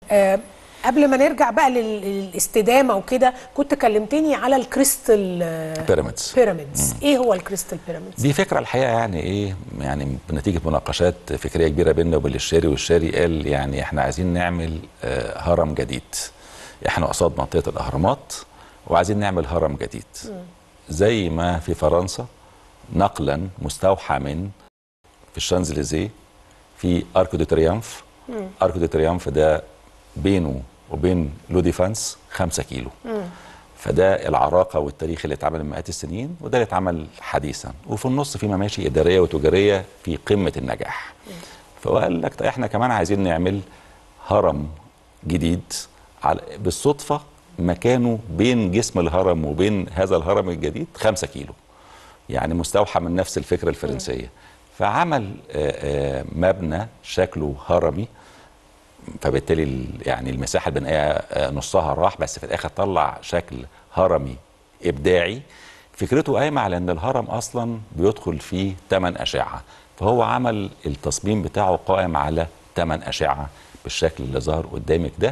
آه قبل ما نرجع بقى لل- للاستدامه وكده كنت كلمتني على الكريستال آه، بيراميدز بيراميدز ايه هو الكريستال بيراميدز دي فكره الحقيقه يعني ايه يعني بنتيجه مناقشات فكريه كبيره بيننا وبين الشاري والشاري قال يعني احنا عايزين نعمل آه، هرم جديد احنا قصاد منطقه الاهرامات وعايزين نعمل هرم جديد زي ما في فرنسا نقلا مستوحى من في الشانزليزيه في اركو دي تريامف اركو دي تريامف ده بينه وبين لو ديفانس 5 كيلو فده العراقه والتاريخ اللي اتعمل من مئات السنين وده اللي اتعمل حديثا وفي النص في مماشي اداريه وتجاريه في قمه النجاح فقال لك طيب احنا كمان عايزين نعمل هرم جديد على بالصدفه مكانه بين جسم الهرم وبين هذا الهرم الجديد 5 كيلو يعني مستوحى من نفس الفكره الفرنسيه فعمل آه، آه، مبنى شكله هرمي فبالتالي ال- يعني المساحه البنائيه آه، نصها راح بس في الاخر طلع شكل هرمي ابداعي فكرته قايمه على ان الهرم اصلا بيدخل فيه 8 اشعه فهو عمل التصميم بتاعه قائم على 8 اشعه بالشكل اللي ظهر قدامك ده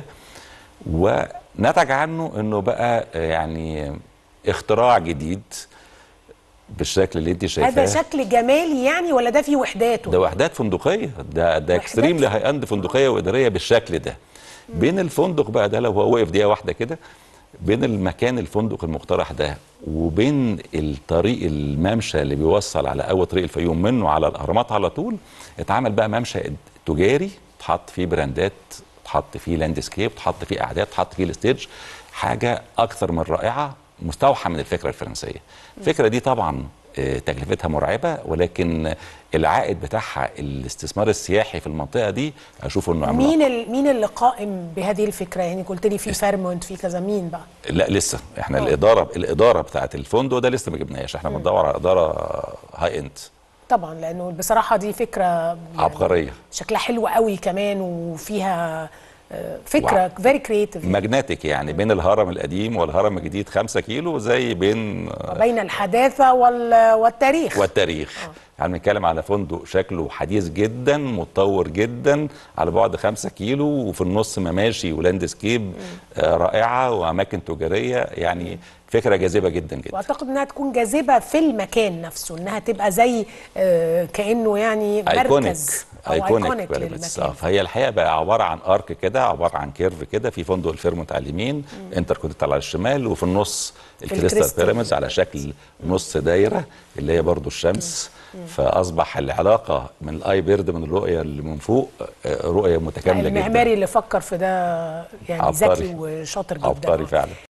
ونتج عنه انه بقى آه، يعني اختراع جديد بالشكل اللي انت شايفاه هذا شكل جمالي يعني ولا ده فيه وحداته ده وحدات فندقيه ده ده اكستريم هاي اند فندقيه واداريه بالشكل ده بين الفندق بقى ده لو هو واقف دقيقه واحده كده بين المكان الفندق المقترح ده وبين الطريق الممشى اللي بيوصل على اول طريق الفيوم منه على الاهرامات على طول اتعمل بقى ممشى تجاري اتحط فيه براندات اتحط فيه لاندسكيب اتحط فيه اعداد اتحط فيه الستيج حاجه اكثر من رائعه مستوحى من الفكره الفرنسيه الفكره دي طبعا آه، تكلفتها مرعبه ولكن العائد بتاعها الاستثمار السياحي في المنطقه دي اشوفه انه عملاق مين ال... مين اللي قائم بهذه الفكره يعني قلت لي في فيرمونت في كذا مين بقى لا لسه احنا الاداره الاداره بتاعت الفندق ده لسه ما جبناهاش احنا بندور على اداره هاي اند طبعا لانه بصراحه دي فكره يعني عبقريه شكلها حلو قوي كمان وفيها آه، فكره فيري كرييتيف ماجناتيك يعني بين الهرم القديم والهرم الجديد 5 كيلو زي بين بين الحداثه وال... والتاريخ والتاريخ يعني بنتكلم على فندق شكله حديث جدا متطور جدا على بعد 5 كيلو وفي النص مماشي ولاندسكيب آه، رائعه واماكن تجاريه يعني فكره جاذبه جدا جدا واعتقد انها تكون جاذبه في المكان نفسه انها تبقى زي آه، كانه يعني ايكونيك مركز او ايكونيك ايكونيك بيراميدز اه للمكان فهي الحقيقه بقى عباره عن ارك كده عباره عن كيرف كده في فندق الفيرمونت على اليمين انتر كونتيننتال على الشمال وفي النص الكريستال الكريستال. بيراميدز على شكل نص دايره اللي هي برضو الشمس فاصبح العلاقه من الاي بيرد من الرؤيه اللي من فوق آه، رؤيه متكامله جدا المعماري اللي فكر في ده يعني عبقري. ذكي وشاطر جدا عبقري فعلا